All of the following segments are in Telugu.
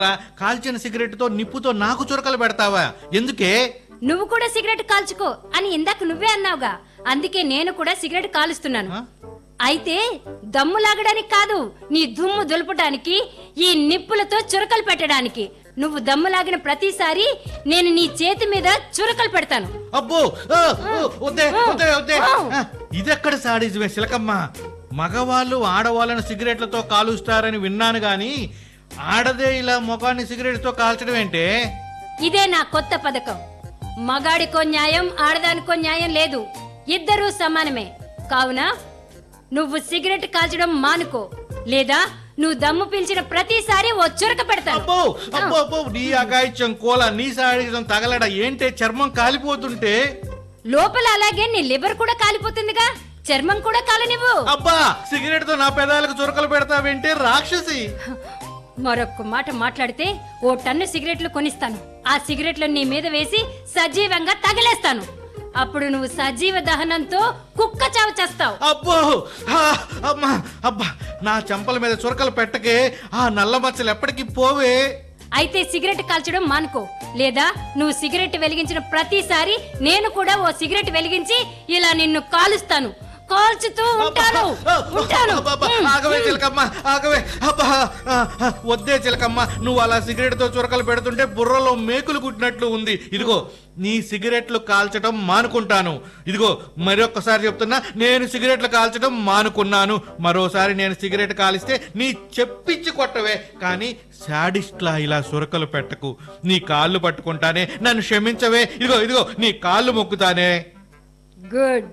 కాల్చిన సిగరెట్ తో నిప్పుతో నాకు చురకలు పెడతావా ఎందుకే నువ్వు కూడా సిగరెట్ కాల్చుకో అని ఇందాక నువ్వే అన్నావుగా అందుకే నేను కూడా సిగరెట్ కాలుస్తున్నాను ఆ? అయితే దమ్ము లాగడానికి కాదు నీ దుమ్ము దులపడానికి ఈ నిప్పులతో చురకలు పెట్టడానికి నువ్వు దమ్ము లాగిన ప్రతిసారి నేను నీ చేతి మీద చురకలు పెడతాను అబ్బో ఆ, ఓ, వద్దే వద్దే వద్దే ఆ, ఇదెక్కడ సాడిజమే శిలకమ్మ మగవాళ్ళు ఆడవాళ్ళను సిగరెట్లతో కాలుస్తారని విన్నాను గాని ఆడదే ఇలా ముఖాన్ని సిగరెట్తో కాల్చడం ఏంటే ఇదే నా కొత్త పథకం మగాడికో న్యాయం ఆడదానికో న్యాయం లేదు ఇద్దరూ సమానమే కావున నువ్వు సిగరెట్ కాల్చడం మానుకో లేదా నువ్వు దమ్ము పీల్చిన ప్రతిసారి ఓ చురక పెడతాను అబ్బో అబ్బో అబ్బో నీ అగాయిత్యం కోల నీ సాడిజం తగలడ ఏంటే చర్మం కాలిపోతుంటే లోపల అలాగే నీ లివర్ కూడా కాలిపోతుందిగా చర్మం కూడా కాలనివ్వు అబ్బా సిగరెట్ తో నా పెదాలకు చురకలు పెడతావేంటే రాక్షసి మరొక్క మాట మాట్లాడితే ఓ టన్ను సిగరెట్లు కొనిస్తాను ఆ సిగరెట్లు నీ మీద వేసి సజీవంగా తగిలేస్తాను అప్పుడు నువ్వు సజీవ దహనంతో కుక్క చావు చేస్తావు అబ్బో ఆ, అమ్మా అబ్బా నా చెంపల మీద చురకలు పెట్టకే ఆ నల్ల మచ్చలు ఎప్పటికి పోవే అయితే సిగరెట్ కాల్చడం మానుకో లేదా నువ్వు సిగరెట్ వెలిగించిన ప్రతిసారి నేను కూడా ఓ సిగరెట్ వెలిగించి ఇలా నిన్ను కాలుస్తాను కాల్చుతూ ఉంటాను ఉంటాను అబ్బబ్బా, ఆగవే చిలకమ్మ ఆగవే అబ్బా ఆ, ఆ, వద్దే చిలకమ్మ నువ్వు అలా సిగరెట్ తో చురకలు పెడుతుంటే బుర్రలో మేకులు కుట్టినట్లు ఉంది ఇదిగో నీ సిగరెట్లు కాల్చడం మానుకుంటాను ఇదిగో మరొక్కసారి చెప్తున్నా నేను సిగరెట్లు కాల్చడం మానుకున్నాను మరోసారి నేను సిగరెట్ కాలిస్తే నీ చెప్పించి కొట్టవే కానీ శాడిస్ట్లా ఇలా సురకలు పెట్టకు నీ కాళ్ళు పట్టుకుంటానే నన్ను క్షమించవే ఇదిగో ఇదిగో నీ కాళ్ళు మొక్కుతానే గుడ్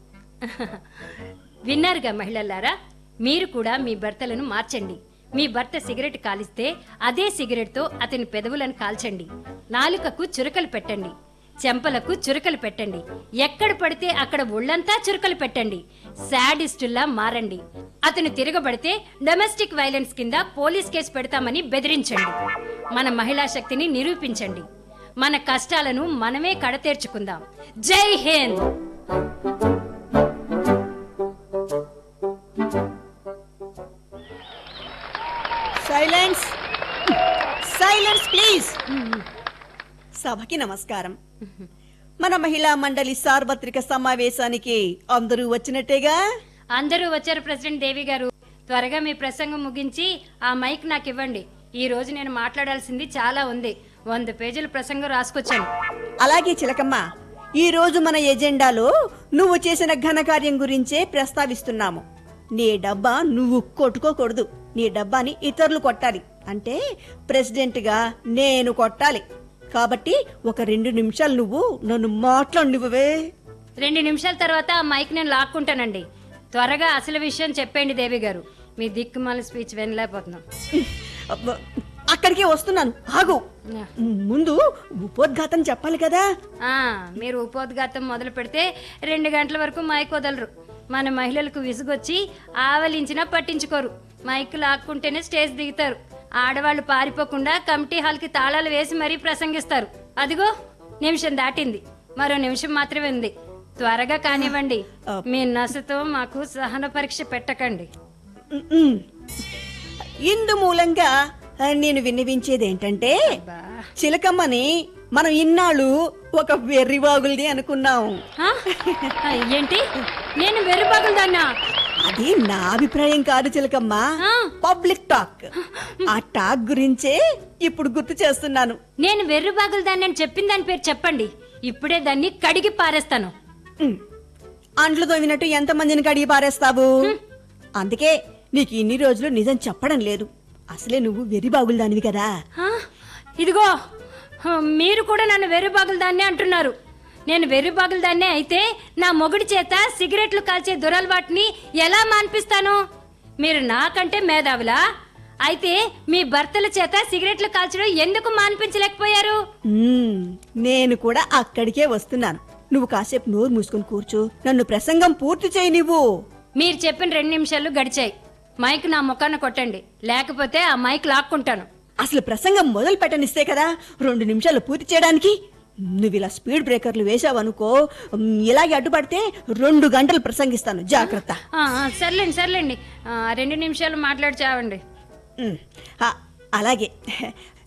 విన్నారుగా మహిళలారా మీరు కూడా మీ భర్తలను మార్చండి మీ భర్త సిగరెట్ కాలిస్తే అదే సిగరెట్తో అతని పెదవులను కాల్చండి నాలుకకు చురకలు పెట్టండి చెంపలకు చురకలు పెట్టండి ఎక్కడ పడితే అక్కడ ఒళ్ళంతా చురకలు పెట్టండి శాడిస్టుల్లా మారండి అతను తిరగబడితే డొమెస్టిక్ వైలెన్స్ కింద పోలీస్ కేసు పెడతామని బెదిరించండి మన మహిళా శక్తిని నిరూపించండి మన కష్టాలను మనమే కడతేర్చుకుందాం జై హింద్ సైలెన్స్ సైలెన్స్ ప్లీజ్ సభకి నమస్కారం మన మహిళా మండలి సార్వత్రిక సమావేశానికి అందరూ వచ్చినట్టేగా అందరూ వచ్చారు ప్రెసిడెంట్ దేవి గారు త్వరగా మీ ప్రసంగం ముగించి ఆ మైక్ నాకు ఇవ్వండి ఈ రోజు నేను మాట్లాడాల్సింది చాలా ఉంది వంద పేజీల ప్రసంగం రాసుకొచ్చాను అలాగే చిలకమ్మ ఈ రోజు మన ఎజెండాలో నువ్వు చేసిన ఘనకార్యం గురించే ప్రస్తావిస్తున్నాము నీ డబ్బా నువ్వు కొట్టుకోకూడదు నీ డబ్బాని ఇతరులు కొట్టాలి అంటే ప్రెసిడెంట్గా నేను కొట్టాలి కాబట్టి ఒక రెండు నిమిషాలు నువ్వు నన్ను మాట్లాడినివ్వవే రెండు నిమిషాల తర్వాత ఆ మైక్ నేను లాక్కుంటానండి త్వరగా అసలు విషయం చెప్పండి దేవి గారు మీ దిక్కుమాల స్పీచ్ వినలేకపోతున్నాం అబ్బ, అక్కడికే వస్తున్నాను ఆగు ముందు ఉపోద్ఘాతం చెప్పాలి కదా ఆ, మీరు ఉపోద్ఘాతం మొదలు పెడితే రెండు గంటల వరకు మైక్ వదలరు మన మహిళలకు విసుగొచ్చి ఆవలించినా పట్టించుకోరు మైక్ లాక్కుంటేనే స్టేజ్ దిగుతారు ఆడవాళ్ళు పారిపోకుండా కమిటీ హాల్కి తాళాలు వేసి మరీ ప్రసంగిస్తారు అదిగో నిమిషం దాటింది మరో నిమిషం మాత్రమే ఉంది త్వరగా కానివ్వండి మీ నసతో మాకు సహన పరీక్ష పెట్టకండి ఉమ్మ్. ఇందు మూలంగా ఆ, నేను విన్నవించేది ఏంటంటే చిలకమ్మని మనం ఇన్నాళ్ళు ఒక వెర్రివాగుల్ది అనుకున్నాం ఆ? ఏంటి నేను వెర్రిబాగులదాన్నా అది నా అభిప్రాయం కాదు చిలకమ్మ ఆ. పబ్లిక్ టాక్ ఆ టాక్ గురించే ఇప్పుడు గుర్తు చేస్తున్నాను నేను వెర్రిబాగులదాన్ని అని చెప్పిన దాని పేరు చెప్పండి ఇప్పుడే దాన్ని కడిగి పారేస్తాను ఉమ్. అంట్లు తోమినట్టు ఎంతమందిని కడిగి పారేస్తావు అందుకే నీకు ఇన్ని రోజులు నిజం చెప్పడం లేదు అసలే నువ్వు వెర్రిబాగులు దానివి కదా ఆ, ఇదిగో ఆ, మీరు కూడా నన్ను వెర్రిబాగులు దాన్నే అంటున్నారు నేను వెర్రిబాగులు దాన్నే అయితే నా మొగుడి చేత సిగరెట్లు కాల్చే దురలవాటిని ఎలా మాన్పిస్తాను మీరు నాకంటే మేధావులా అయితే మీ భర్తల చేత సిగరెట్లు కాల్చడం ఎందుకు మాన్పించలేకపోయారు మ్మ్. నేను కూడా అక్కడికే వస్తున్నాను నువ్వు కాసేపు నోరు మూసుకొని కూర్చో నన్ను ప్రసంగం పూర్తి చేయి నువ్వు మీరు చెప్పిన రెండు నిమిషాలు గడిచాయి మైక్ నా ముఖాన కొట్టండి లేకపోతే ఆ మైక్ లాక్కుంటాను అసలు ప్రసంగం మొదలు పెట్టనిస్తే కదా రెండు నిమిషాలు పూర్తి చేయడానికి నువ్వు ఇలా స్పీడ్ బ్రేకర్లు వేసావనుకో మ్, ఇలాగే అడ్డుపడితే రెండు గంటలు ప్రసంగిస్తాను జాగ్రత్త ఆ, ఆ, సర్లేండి సర్లేండి ఆ, రెండు నిమిషాలు మాట్లాడి చావండి మ్, ఆ, అలాగే